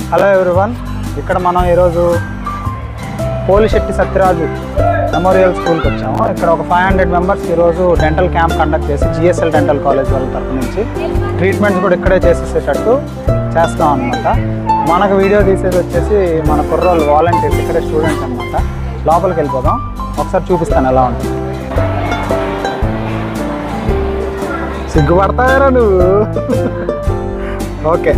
Hello everyone ఇక్కడ మనం ఈరోజు పోలిశెట్టి సత్యరాజు మెమోరియల్ స్కూల్కి వచ్చాము ఇక్కడ ఒక ఫైవ్ హండ్రెడ్ మెంబర్స్ ఈరోజు డెంటల్ క్యాంప్ కండక్ట్ చేసి జిఎస్ఎల్ డెంటల్ కాలేజ్ వాళ్ళ తరపు నుంచి ట్రీట్మెంట్స్ కూడా ఇక్కడే చేసేసేటట్టు చేస్తాం అనమాట మనకు వీడియో తీసేది వచ్చేసి మన కుర్రోళ్ళు వాలంటీర్స్ ఇక్కడే స్టూడెంట్స్ అనమాట లోపలికి వెళ్ళిపోదాం ఒకసారి చూపిస్తాను ఎలా ఉంటుంది సిగ్గుపడతారా నువ్వు ఓకే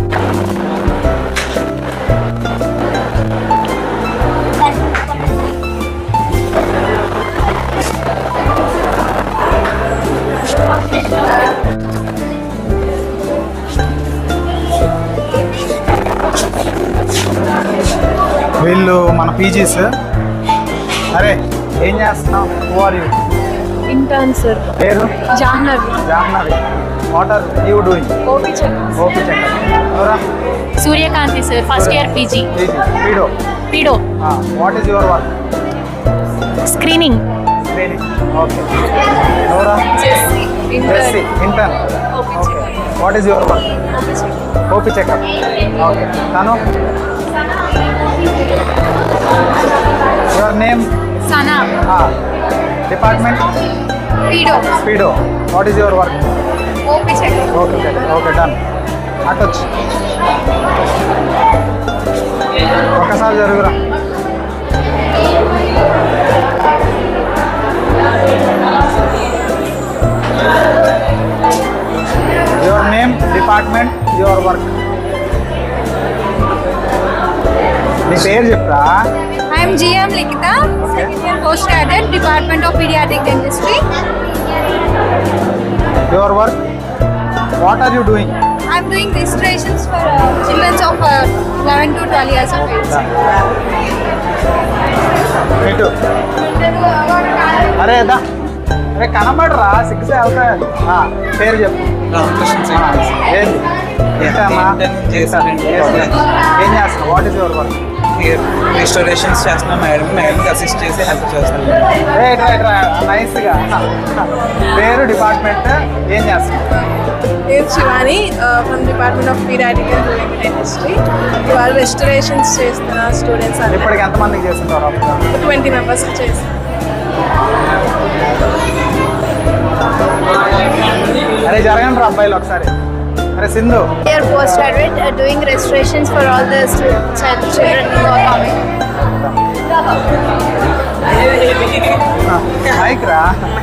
వీళ్ళు మన పీజీస్ అరే ఏం చేస్తున్నాం who are you intern sir పేరు Jahnavi Jahnavi what are you doing OP check okay check ఎవరా Suryakanthi sir first year PG PG pedo pedo what is your work screening training okay ఎవరా Jessy Jessy intern OP okay what is your work OP checkup okay తను your name Sana department pedo స్పీడో what is your work OP check okay okay okay done అటొచ్చు ఒకసారి జరుగురా your name department your work నీ పేరు చెప్పరా I'm GM Likhitha second year post graduate department of paediatric dentistry your work what are you doing I'm doing registrations for childrens of eleven to twelve years of age ఇటు అరే దా అరే కనబడరా six అవుతాయి పేరు చెప్పు రామకృష్ణ ఆ, ఏంది ఏంటమ్మా ఏంటని చేశాను. ఏం చేస్తున్నావు what is your work restorations చేస్తున్నాం మేడం మేడంకి అసిస్ట్ చేసి హెల్ప్ చేస్తాను రైట్ రైట్ నైస్గా పేరు డిపార్ట్మెంట్ ఏం చేస్తున్నావు నేను Shivani from department of paediatric and dentistry ఇవాళ రెస్టరేషన్స్ చేస్తున్న స్టూడెంట్స్ అందరూ ఇప్పటికి ఎంతమందికి చేస్తుంటారు ట్వంటీ మెంబర్స్ చేస్తాను అరే జరగండి రా అబ్బాయిలు ఒకసారి అరే Sindhu year post graduate doing registrations for all the children who are coming mike రా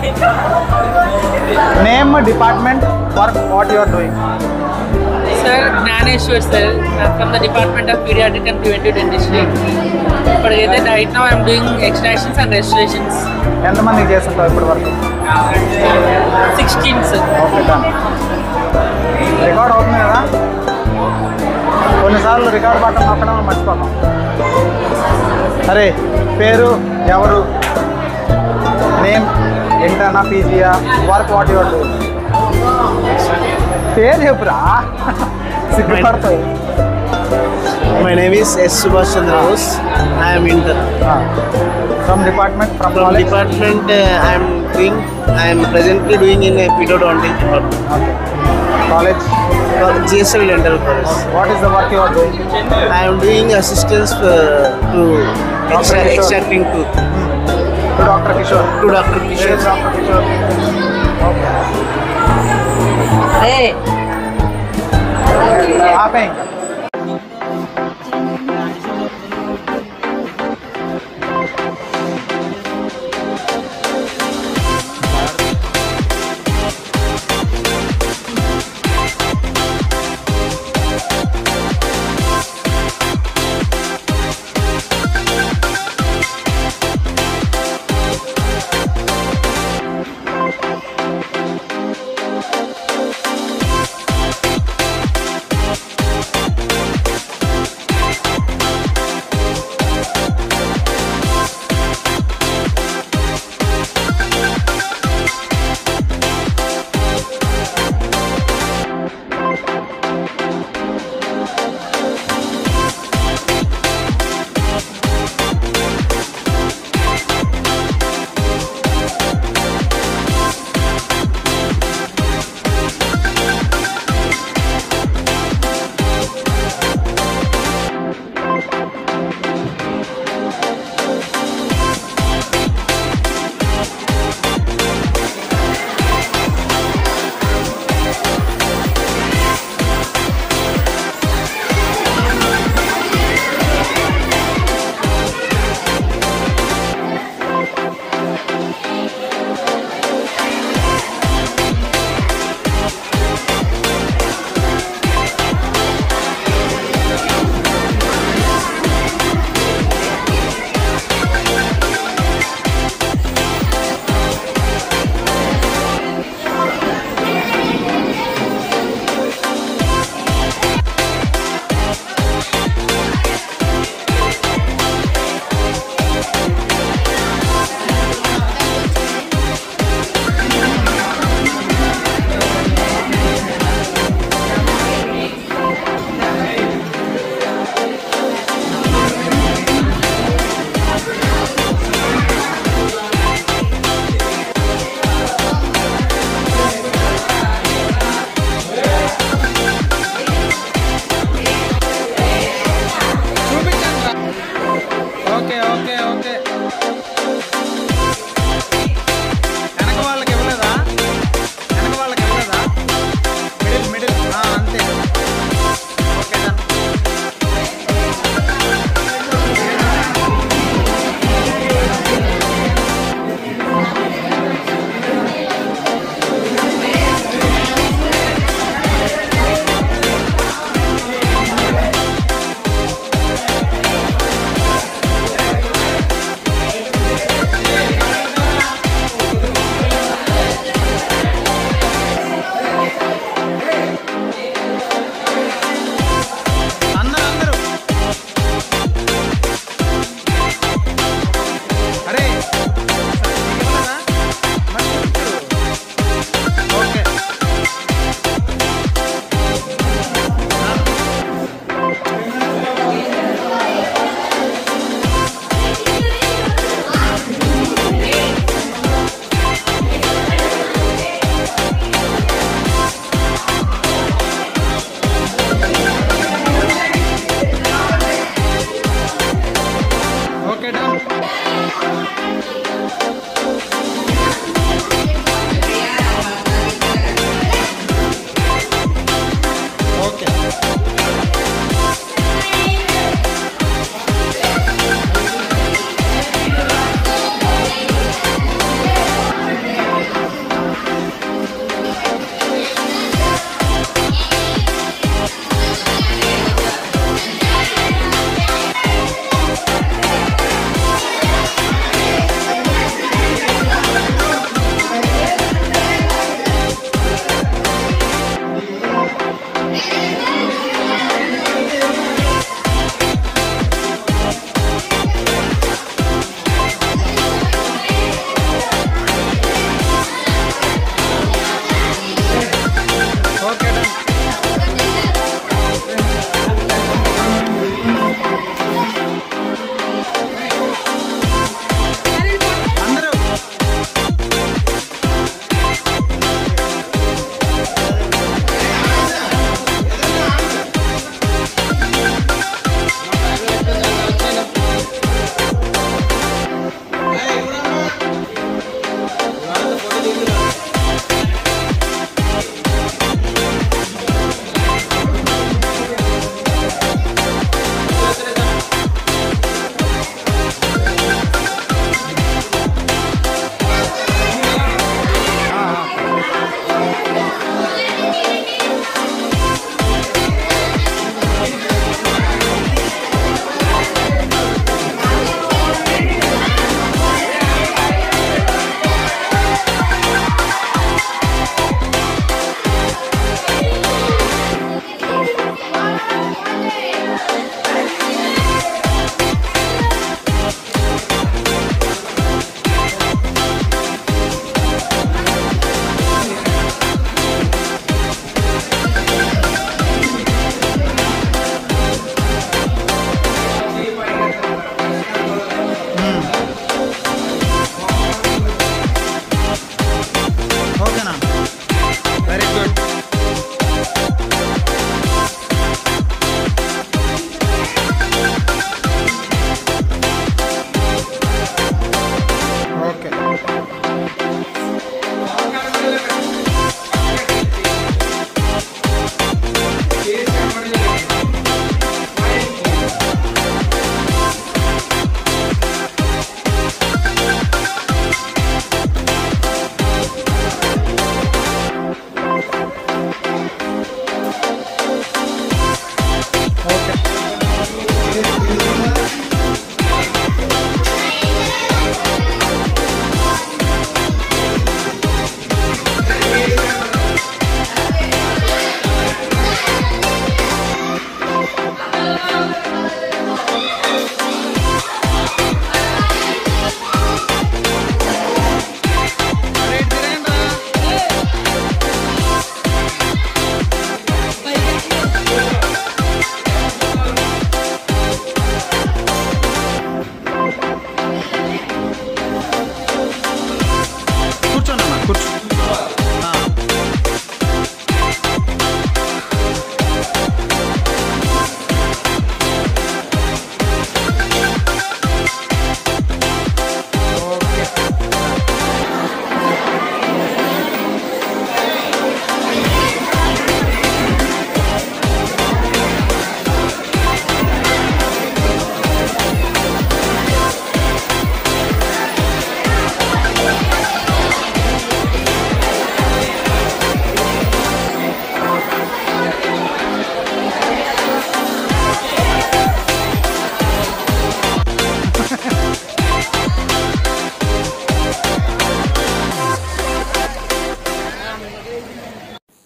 name department work what you are doing sir Gnaneshwar sir from the department of paediatric and preventive dentistry ఇప్పటికైతే right now I'm doing extractions and restorations ఎంతమందికి చేస్తుంటావు ఇప్పటి వరకు sixteen sir okay done record అవుతుంది కదా కొన్నిసార్లు record button నొక్కడం మర్చిపోతాం అరే పేరు ఎవరు నేమ్ ఇంటర్నా పీజీయా వర్క్ వాట్ యువర్ డూ పేరు చెప్పురా సిగ్గుపడతాయి My name is S. Subhash Chandra Bose. I am intern. From department from From college department, uh, I am doing. I am presently doing in a pedodontic department. Okay college For GSL Dental College. What is the work your doing I am doing assistance uh, to extra, Dr. Kishore. extracting tooth to doctor Kishore to Dr. Kishore. Doctor Kishore okay ఆపే ఇంకా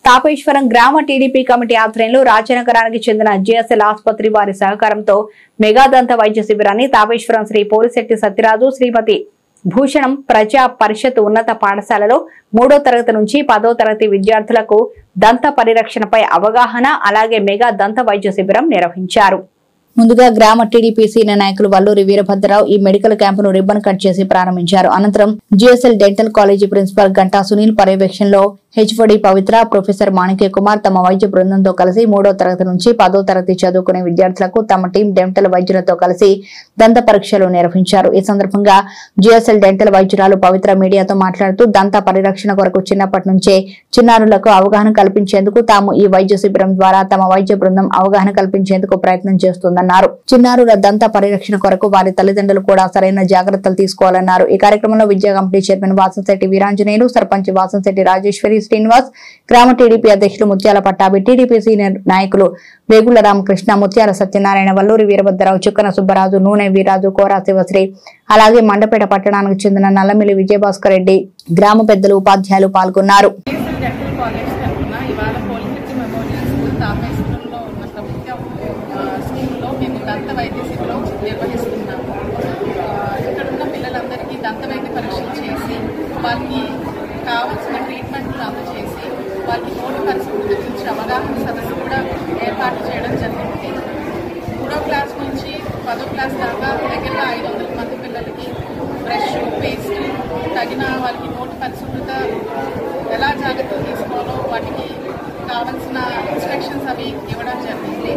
తాపేశ్వరం గ్రామ TDP committee ఆధ్వర్యంలో రాజనగరానికి చెందిన GSL ఆసుపత్రి వారి సహకారంతో mega దంత వైద్య శిబిరాన్ని తాపేశ్వరం శ్రీ పోలిశెట్టి సత్యరాజు శ్రీమతి భూషణం ప్రజా పరిషత్ ఉన్నత పాఠశాలలో మూడో తరగతి నుంచి పదో తరగతి విద్యార్థులకు దంత పరిరక్షణపై అవగాహన అలాగే మెగా దంత వైద్య శిబిరం నిర్వహించారు ముందుగా గ్రామ టీడీపీ సీనియర్ నాయకులు వల్లూరి వీరభద్రరావు ఈ మెడికల్ క్యాంపును రిబ్బన్ కట్ చేసి ప్రారంభించారు అనంతరం GSL dental college principal Ganta Sunil పర్యవేక్షణలో హెచ్ఓడి పవిత్ర ప్రొఫెసర్ మాణిక్య కుమార్ తమ వైద్య బృందంతో కలిసి మూడో తరగతి నుంచి పదో తరగతి చదువుకునే విద్యార్థులకు తమ టీం డెంటల్ వైద్యులతో కలిసి దంత పరీక్షలు నిర్వహించారు ఈ సందర్భంగా జిఎస్ఎల్ డెంటల్ వైద్యురాలు పవిత్ర మీడియాతో మాట్లాడుతూ దంత పరిరక్షణ కొరకు చిన్నప్పటి నుంచే చిన్నారులకు అవగాహన కల్పించేందుకు తాము ఈ వైద్య శిబిరం ద్వారా తమ వైద్య బృందం అవగాహన కల్పించేందుకు ప్రయత్నం చేస్తుందన్నారు చిన్నారుల దంత పరిరక్షణ కొరకు వారి తల్లిదండ్రులు కూడా సరైన జాగ్రత్తలు తీసుకోవాలన్నారు ఈ కార్యక్రమంలో విద్యా కమిటీ చైర్మన్ వాసంశెట్టి వీరాంజనేయులు సర్పంచ్ వాసంశెట్టి రాజేశ్వరి శ్రీనివాస్ గ్రామ టీడీపీ అధ్యక్షులు ముత్యాల పట్టాభి టీడీపీ సీనియర్ నాయకులు వేగుల రామకృష్ణ ముత్యాల సత్యనారాయణ వల్లూరి వీరభద్రరావు చుక్కన సుబ్బరాజు నూనె వీరాజు కోరా శివశ్రీ అలాగే మండపేట పట్టణానికి చెందిన నల్లమిల్లి విజయభాస్కర్ రెడ్డి గ్రామ పెద్దలు ఉపాధ్యాయులు పాల్గొన్నారు డెంటల్ కాలేజ్ తరఫున ఇవాళ పోలిటెక్నిక్ మెమోరియల్ స్కూల్ తాపేశ్వరంలో ఉన్న ప్రభుత్వ ఆ, స్కూల్లో మేము దంత వైద్య శిబిరం నిర్వహిస్తున్నాము ఆ, ఇక్కడ ఉన్న పిల్లలందరికీ దంత వైద్య పరీక్షలు చేసి వాళ్ళకి కావాల్సిన ట్రీట్మెంట్లు అందజేసి వాళ్ళకి నోటి పరిస్థితుల గురించి అవగాహన సదస్సు కూడా ఏర్పాటు చేయడం జరిగింది మూడో క్లాస్ నుంచి పదో క్లాస్ దాకా దగ్గరగా ఐదు వందల మంది పిల్లలకి బ్రష్ పేస్ట్ తగిన వాళ్ళకి నోటి పరిశుభ్రత ఎలా జాగ్రత్తలు తీసుకోవాలో వాటికి కావాల్సిన ఇన్స్ట్రక్షన్స్ అవి ఇవ్వడం జరిగింది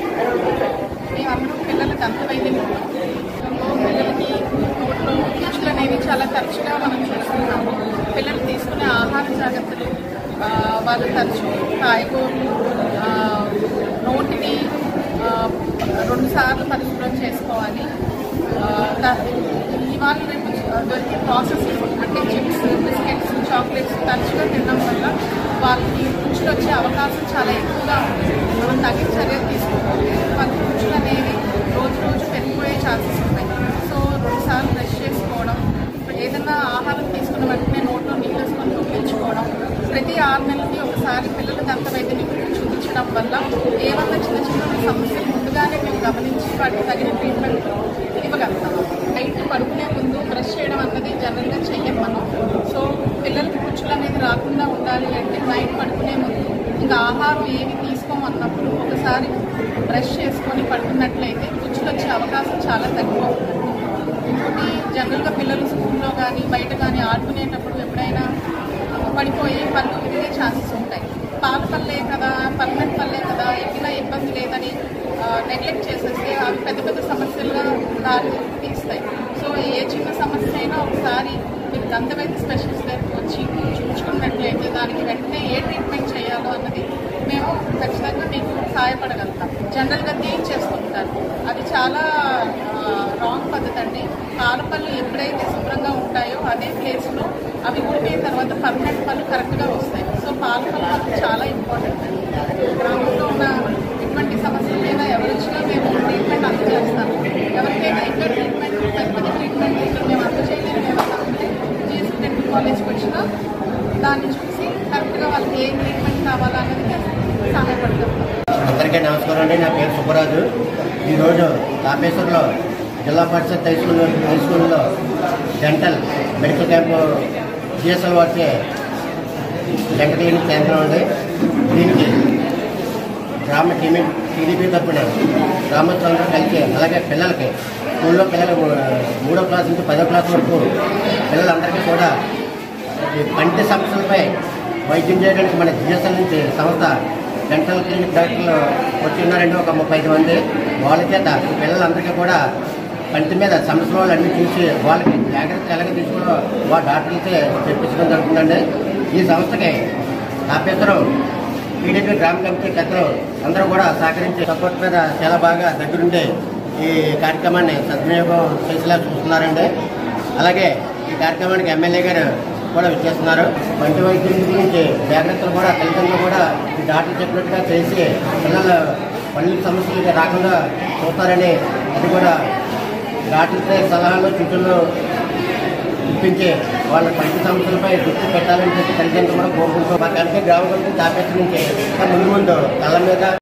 మేమందరం పిల్లలకి అంత వైద్యం పిల్లలకి నోట్లో రుచులు అనేవి చాలా తరచుగా మనం చూస్తున్నాము పిల్లలు తీసుకునే ఆహార జాగ్రత్తలు ఆ, వాళ్ళు తరచు కాయగూరలు ఆ, నోటిని ఆ, రెండు సార్లు పరిశుభ్రం చేసుకోవాలి ఆ, త- ఇవాళ రేపు దొరికే ప్రాసెస్ అంటే చిప్స్ బిస్కెట్స్ చాక్లెట్స్ తరచుగా తినడం వల్ల వాళ్ళకి రుచులు వచ్చే అవకాశం చాలా ఎక్కువగా ఉంటుంది మనం తగిన చర్యలు తీసుకోవాలి వాళ్ళకి రుచులు అనేవి రోజు రోజు పెరిగిపోయే ఛాన్సెస్ ఉన్నాయి సో రెండుసార్లు బ్రష్ చేసుకోవడం ఏదైనా ఆహారం తీసుకున్న వెంటనే నోట్లో నీళ్ళు వేసుకొని తొలగించుకోవడం ప్రతి ఆరు నెలలకి ఒకసారి పిల్లల దంత వైద్య నిపుణులు చూపించడం వల్ల ఏమన్నా చిన్న చిన్న సమస్యలు ముందుగానే మేము గమనించి వాటికి తగిన ట్రీట్మెంట్ ఇవ్వగలుగుతాం నైట్ పడుకునే ముందు బ్రష్ చేయడం అన్నది జనరల్గా చెయ్యం మనం సో పిల్లలకి పుచ్చులు అనేది రాకుండా ఉండాలి అంటే నైట్ పడుకునే ముందు ఇంకా ఆహారం ఏమి తీసుకోమన్నప్పుడు ఒకసారి బ్రష్ చేసుకొని పడుకున్నట్లయితే పుచ్చులు వచ్చే అవకాశం చాలా తక్కువ ఉంటుంది ఇంకోటి జనరల్గా పిల్లలు స్కూల్లో కానీ బయట కానీ ఆడుకునేటప్పుడు ఎప్పుడైనా పడిపోయి పళ్ళు విరిగే ఛాన్సెస్ ఉంటాయి పాత పల్లే కదా పర్మనెంట్ పల్లే కదా ఎక్కినా ఇబ్బంది లేదని నెగ్లెక్ట్ చేసేస్తే అవి పెద్ద పెద్ద సమస్యలుగా దారి తీస్తాయి సో ఏ చిన్న సమస్య అయినా ఒకసారి మీరు దంతవైద్య స్పెషలిస్ట్ దగ్గరికి వచ్చి చూపించుకున్నట్లయితే దానికి వెంటనే ఏ ట్రీట్మెంట్ చేయాలో అన్నది మేము ఖచ్చితంగా మీకు సహాయపడగలుగుతాం జనరల్గా తీయించేస్తుంటారు అది చాలా రాంగ్ పద్ధతి అండి పాలపళ్ళు ఎప్పుడైతే శుభ్రంగా ఉంటాయో అదే ప్లేస్లో అవి ఊడిపోయిన తర్వాత పర్మనెంట్ పళ్ళు కరెక్ట్గా వస్తాయి సో పాలపళ్ళు మనకు చాలా ఇంపార్టెంట్ అండి గ్రామంలో ఉన్న ఎటువంటి సమస్యల మీద ఎవరు వచ్చినా మేము ట్రీట్మెంట్ అందజేస్తాము ఎవరికైనా ఇంకా ట్రీట్మెంట్ పెద్ద పెద్ద ట్రీట్మెంట్ ఇక్కడ మేము అందజేయలేము ఏమన్నా ఉంటే జీఎస్సీ డెంటల్ కాలేజ్కి వచ్చినా దాన్ని చూసి కరెక్ట్గా వాళ్ళకి ఏ ట్రీట్మెంట్ కావాలా అనేది సహాయపడతాం అందరికీ నమస్కారం అండి నా పేరు సుబ్బరాజు ఈరోజు తాపేశ్వర్లో Zilla Parishad high school high స్కూల్లో డెంటల్ మెడికల్ క్యాంపు జిఎస్ఎల్ వారిచే డెంటల్ క్లినిక్ కేంద్రం ఉంది దీనికి గ్రామ టీమీ టీడీపీ తరఫున గ్రామస్తులందరూ కలిసి అలాగే పిల్లలకి స్కూల్లో పిల్లలు మూడో క్లాస్ నుంచి పదో క్లాస్ వరకు పిల్లలందరికీ కూడా ఈ పంటి సమస్యలపై వైద్యం చేయడానికి మన జిఎస్ఎల్ నుంచి సంస్థ డెంటల్ క్లినిక్ డాక్టర్లు వచ్చి ఉన్నారండి ఒక ముప్పై ఐదు మంది వాళ్ళ చేత ఈ పిల్లలందరికీ కూడా పంటి మీద సమస్యలు వాళ్ళు అన్ని చూసి వాళ్ళకి జాగ్రత్త ఎలాగ తీసుకోవడం వాళ్ళ డాక్టర్లతో తెప్పించడం జరుగుతుందండి ఈ సంస్థకి తాపేశ్వరం టీడీపీ గ్రామ కమిటీ పెద్దలు అందరూ కూడా సహకరించి సపోర్ట్ మీద చాలా బాగా దగ్గరుండి ఈ కార్యక్రమాన్ని సద్వినియోగం చేసేలా చూస్తున్నారండి అలాగే ఈ కార్యక్రమానికి ఎమ్మెల్యే గారు కూడా విచ్చేస్తున్నారు పంటి వైద్యం గురించి జాగ్రత్తలు కూడా తల్లిదండ్రులు కూడా ఈ డాక్టర్ చెప్పినట్టుగా చేసి పిల్లల పళ్ళు సమస్యలు రాకుండా చూస్తారని అది కూడా డాక్టర్తో సలహాలు సూచనలు ఇప్పించి వాళ్ళ పంట సమస్యలపై దృష్టి పెట్టాలని చెప్పి తల్లిదండ్రులు కూడా కోరుకుంటూ మా కంపెనీ గ్రామ కమిటీ తాపేశ్వరం నుంచి ఇంకా ముందు ముందు కళ్ళ మీద